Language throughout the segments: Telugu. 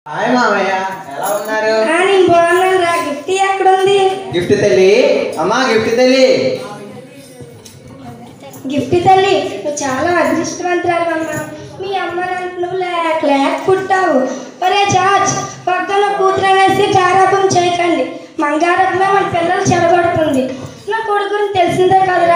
హాయ్ మామయ్య ఎలా ఉన్నారు ఆ, నేను బాగున్నాను రా గిఫ్ట్ ఎక్కడుంది గిఫ్ట్ తల్లి అమ్మా గిఫ్ట్ తల్లి గిఫ్ట్ తల్లి నువ్వు చాలా అదృష్టవంతురాలు అమ్మా మీ అమ్మ నాన్న నువ్వు లేక లేక పుట్టావు ఒరే జార్జ్ పక్కన కూతురు అనేసి గారాపం చేయకండి మన గారాపమే మన పిల్లలు చెడగొడుతుంది నా కొడుకుని తెలిసిందే కదరా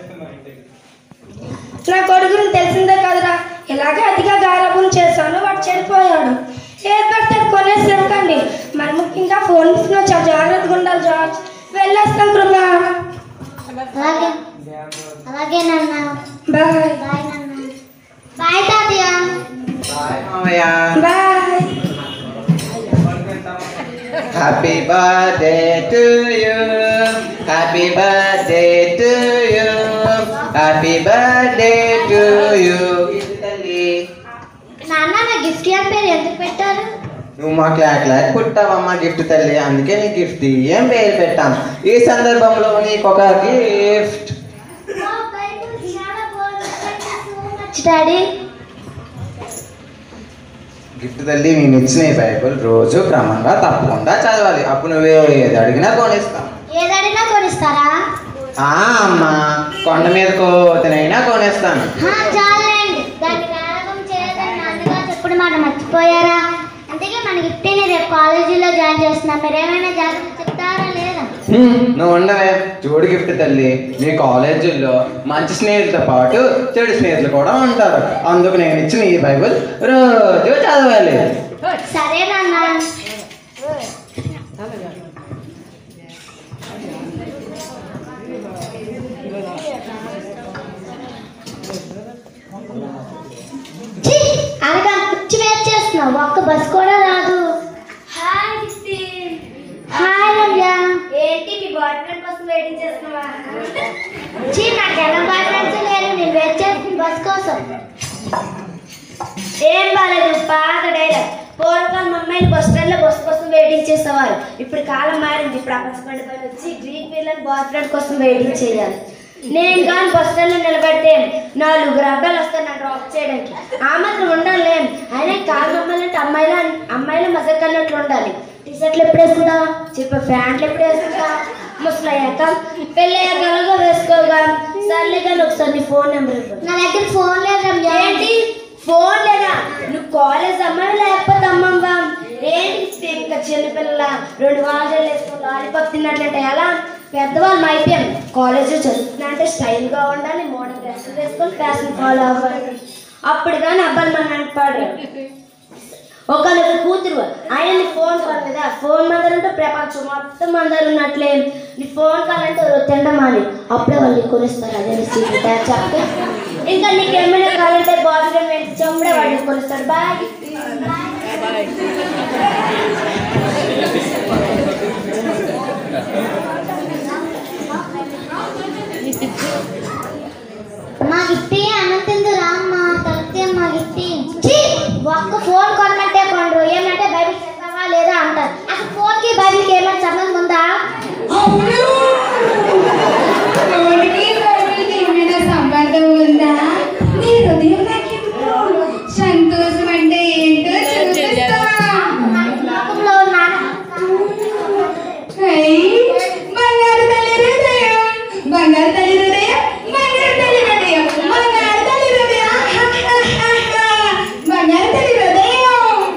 నా కొడుకుని తెలిసిందే కదరా ఇలాగే అతిగా గారాపం చేశాను వాడు చెడిపోయాడు ఏది పడితే అది కొనేసి ఇవ్వకండి మరి ముఖ్యంగా ఫోన్స్లో చాలా జాగ్రత్తగా ఉండాలి జార్జ్ వెళ్ళేస్తాం కృప అలాగే అలాగే నాన్న బాయ్ బాయ్ నాన్న బాయ్ తాతయ్య హాయ్ మామయ్య bye happy birthday to you happy birthday to you happy birthday to you తల్లి నాన్న నా గిఫ్ట్ అని పేరు ఎందుకు పెట్టారు నువ్వు మాకు లేక లేక పుట్టావమ్మా గిఫ్ట్ తల్లి అందుకే నీ గిఫ్ట్ ఏం పేరు పెట్టాం ఈ సందర్భంలో నీకు ఒక గిఫ్ట్ డాడీ గిఫ్ట్ తల్లి నేను ఇచ్చిన ఈ బైబుల్ రోజు క్రమంగా తప్పకుండా చదవాలి అప్పుడు నువ్వు ఏది అడిగినా కొనిస్తాం ఏదడినా కొనిస్తారా ఆ అమ్మా కొండ మీద కోతనైనా కొనిస్తాను హా, చాలండి దాన్ని రాగం చేయదని నాన్నగారు చెప్పుడు మాట మర్చిపోయారా అందుకే మన గిఫ్ట్ రేపు కాలేజీలో జాయిన్ చేస్తున్నాం మీరు ఏమైనా జాగ్రత్త చెప్తారా లేదా హ్మ్, నువ్వు ఉండవే చూడు గిఫ్ట్ తల్లి మీ కాలేజీల్లో మంచి స్నేహితులతో పాటు చెడు స్నేహితులు కూడా ఉంటారు అందుకు నేను ఇచ్చిన ఈ బైబుల్ రోజు చదవాలి సరే నాన్న ఛీ, అనగా కుర్చీ వేట్ చేస్తున్నావు ఒక్క బస్ కూడా రాదు హాయ్ హాయ్ రమ్య ఏంటి మీ బాయ్ ఫ్రెండ్ కోసం వెయిటింగ్ చేస్తున్నావా చీ నాకు ఎలా బాయ్ ఫ్రెండ్స్ లేరు నేను వెయిట్ చేస్తుంది బస్ కోసం ఏం బాలేదు పాత డైలాగ్ పూర్వకాలం అమ్మాయిలు బస్ స్టాండ్ లో బస్ కోసం వెయిటింగ్ చేసేవారు ఇప్పుడు కాలం మారింది ఇప్పుడు అపస్పండి పైన వచ్చి గ్రీన్ పిల్లలు బాయ్ ఫ్రెండ్ కోసం వెయిటింగ్ చేయాలి నేను కానీ బస్ స్టాండ్ లో నిలబడితే నాలుగు అబ్బాయిలు వస్తారు నన్ను డ్రాప్ చేయడానికి ఆ మాత్రం ఉండాలి అయినా కాలం అమ్మాయిలంటే అమ్మాయిల అమ్మాయిలు మసక్ అన్నట్లు ఉండాలి టీ షర్ట్లు ఎప్పుడు వేసుకుంటా చెప్ప ప్యాంట్లు ఎప్పుడు వేసుకుంటా ముసలయ్యాక పెళ్ళయ్యాక ఎలాగో వేసుకోగా సర్లే కానీ ఒకసారి నీ ఫోన్ నెంబర్ ఇవ్వు నా దగ్గర ఫోన్ లేదు రమ్య ఏంటి ఫోన్ లేదా నువ్వు కాలేజ్ అమ్మాయి లేకపోతే అమ్మమ్మ ఏంటి ఇంకా చిన్నపిల్లల రెండు వాజాలు వేసుకొని లాలీపాప్ తిన్నట్లంటే ఎలా పెద్దవాళ్ళు అయిపోయాం కాలేజ్ చదువుతున్నా అంటే స్టైల్గా ఉండాలి మోడల్ డ్రెస్సులు వేసుకొని ఫ్యాషన్ ఫాలో అవ్వాలి అప్పుడు కానీ అబ్బాయిలు మన అంటాడు ఒకళ్ళకి కూతురు ఆయన నీ ఫోన్ కాల్ కదా ఫోన్ మందరు ఉంటే ప్రపంచం మొత్తం మందరు ఉన్నట్లే నీ ఫోన్ కాల్ అంటే ఎవరో తిండమాని అప్పుడే వాళ్ళు నీకు కొనిస్తారు అదే నీ సీక్రెట్ అని చెప్తే ఇంకా నీకు ఏమైనా కావాలంటే బాయ్ ఫ్రెండ్ వెంట చెమ్మడే వాడిని కొనిస్తాడు బాయ్ మా గిఫ్ట్ అనంతిందు రామ్మ తలితే మా గిఫ్ట్ ఛీ! ఒక్క ఫోన్ కొనమంటే కొనరు ఏమంటే బైబిల్ చదవా లేదా అంటారు అసలు ఫోన్ కి బైబిల్ కి ఏమైనా సంబంధం ఉందా ఎవరికి బైబిల్కి ఏమైనా సంబంధం ఉందా నీ హృదయం నాకు ఇవ్వు. సంతోషం అంటే ఏంటో చూపిస్తా లోకంలో ఉన్న హై, బంగారు తల్లి హృదయం బంగారు తల్లి హృదయం బంగారు తల్లి హృదయం బంగారు తల్లి హృదయం హా, హా, హా, హా. బంగారు తల్లి హృదయం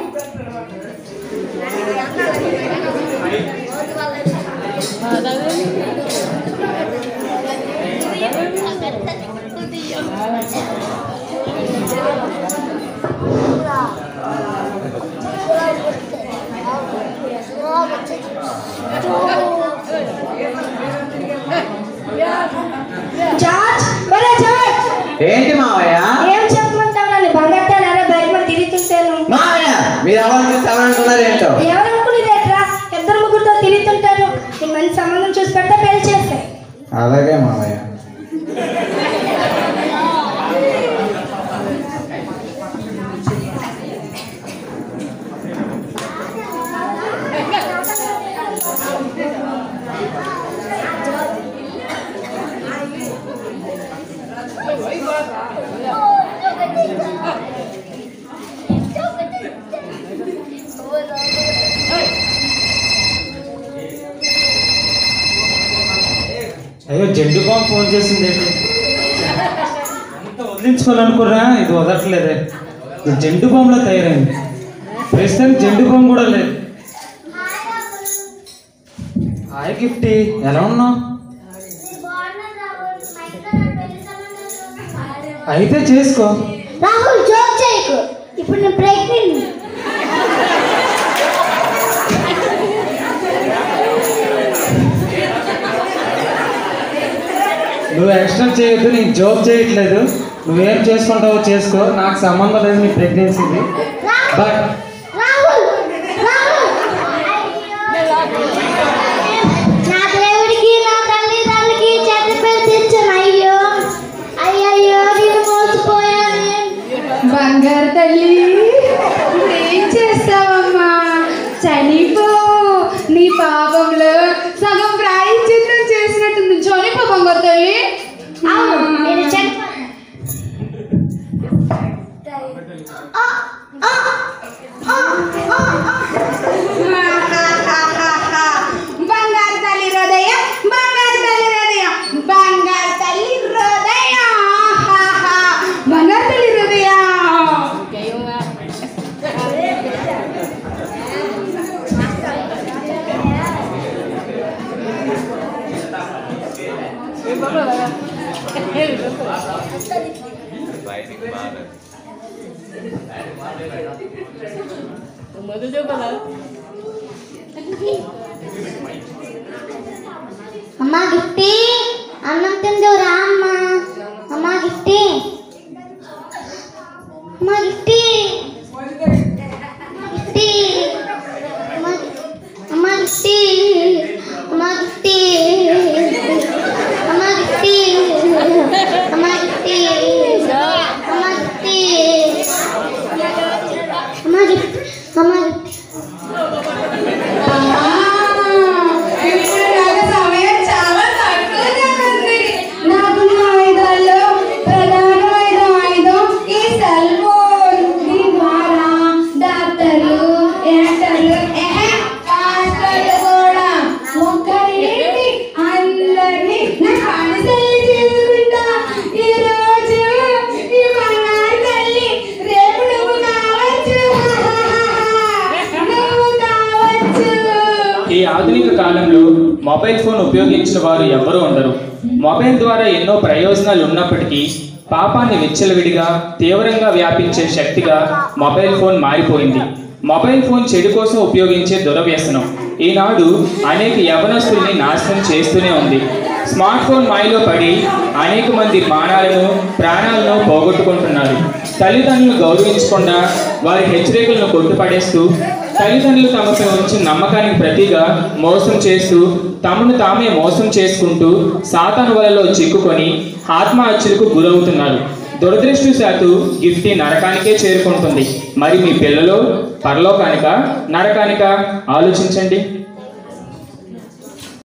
జార్జ్ ఒరే జార్జ్ ఏంటి మావయ్య ఏం చెప్పమంటావు నన్ను బంగారు అరే బయట మీద తిరుగుతుంటాను మావయ్య మీరు ఎవరు చూసి ఎవరనుకున్నారు ఏంటో ఎవరనుకునేదేట్రా ఇద్దరు ముగ్గురుతో తిరుగుతుంటారు నీకు మంచి సంబంధం చూసి పెడితే పెళ్లి చేస్తాయి అలాగే మావయ్య అయ్యో జెండు బాంబు ఫోన్ చేసింది ఏంటి ఎంత వదిలించుకోవాలనుకున్నా ఇది వదలట్లేదే ఇది జెండు బాంబులో తయారైంది ప్రస్తుతానికి జెండు బాంబు కూడా లేదు హాయ్ గిఫ్టీ ఎలా ఉన్నావు అయితే చేసుకో రాహుల్ జోక్ చేయకు ఇప్పుడు నేను ప్రెగ్నెంట్ నువ్వు ఎక్స్టెండ్ చేయొద్దు నేను జోక్ చేయట్లేదు నువ్వేం చేసుకుంటావో చేసుకో నాకు సంబంధం లేదు నీ ప్రెగ్నెన్సీది బట్ రాహుల్ రాహుల్ నా దేవుడికి నా తల్లిదండ్రులకి చెడ్డ పేరు తెచ్చాను అయ్యో అయ్యయ్యో నేను మోసపోయాను బంగారు తల్లి ఏం చేస్తావమ్మా చనిపో నీ పాపంలో సగం ప్రాయశ్చిత్తం చేసినట్టుంది చనిపో బంగారు తల్లి అవును నేను చనిపోయాను ఆ, ఆ, ఆ, ఆ, ఆ. బంగారు తల్లి హృదయ బంగారు తల్లి హృదయ బంగారు తల్లి హృదయ బంగారు తల్లి హృదయ అమ్మా గిఫ్టీ అన్నం తిందువు రా అమ్మా అమ్మా గిఫ్టీ అమ్మా గిఫ్టీ గిఫ్టీ అమ్మా అమ్మా గిఫ్టీ అమ్మా గిఫ్టీ అమ్మా గిఫ్టీ అమ్మా గిఫ్టీ అమ్మా గిఫ్టీ అమ్మా గిఫ్టీ అమ్మా గిఫ్టీ ఇప్పుడు నాకు సమయం చాలా తక్కువగా ఉంది నాకు ఆయుధాల్లో ప్రధానమైన ఆయుధం ఈ సెల్ ఫోన్ దీని ద్వారా డాక్టర్లు యాక్టర్లు ఎహె, మాస్టర్లు కూడా ఒక్కరేంటి అందరినీ నా కాడిసెల్లి చేసుకుంటా ఈ రోజు ఈ బంగారు తల్లి రేపు నువ్వు కావచ్చు నువ్వు కావచ్చు ఈ ఆధునిక కాలంలో మొబైల్ ఫోన్ ఉపయోగించిన వారు ఎవరూ ఉండరు మొబైల్ ద్వారా ఎన్నో ప్రయోజనాలు ఉన్నప్పటికీ పాపాన్ని విచ్చలవిడిగా తీవ్రంగా వ్యాపించే శక్తిగా మొబైల్ ఫోన్ మారిపోయింది మొబైల్ ఫోన్ చెడు కోసం ఉపయోగించే దురవ్యసనం ఈనాడు అనేక యవనస్తుల్ని నాశనం చేస్తూనే ఉంది స్మార్ట్ ఫోన్ మాయలో పడి అనేక మంది ప్రాణాలను ప్రాణాలను పోగొట్టుకుంటున్నారు తల్లిదండ్రులను గౌరవించకుండా వారి హెచ్చరికలను కొట్టుపడేస్తూ తల్లిదండ్రులు తమపై ఉంచిన నమ్మకానికి ప్రతిగా మోసం చేస్తూ తమను తామే మోసం చేసుకుంటూ సాతాను వలలో చిక్కుకొని ఆత్మహత్యలకు గురవుతున్నారు దురదృష్టవశాత్తు గిఫ్టీ నరకానికే చేరుకుంటుంది మరి మీ పిల్లలు పరలోకానిక నరకానిక ఆలోచించండి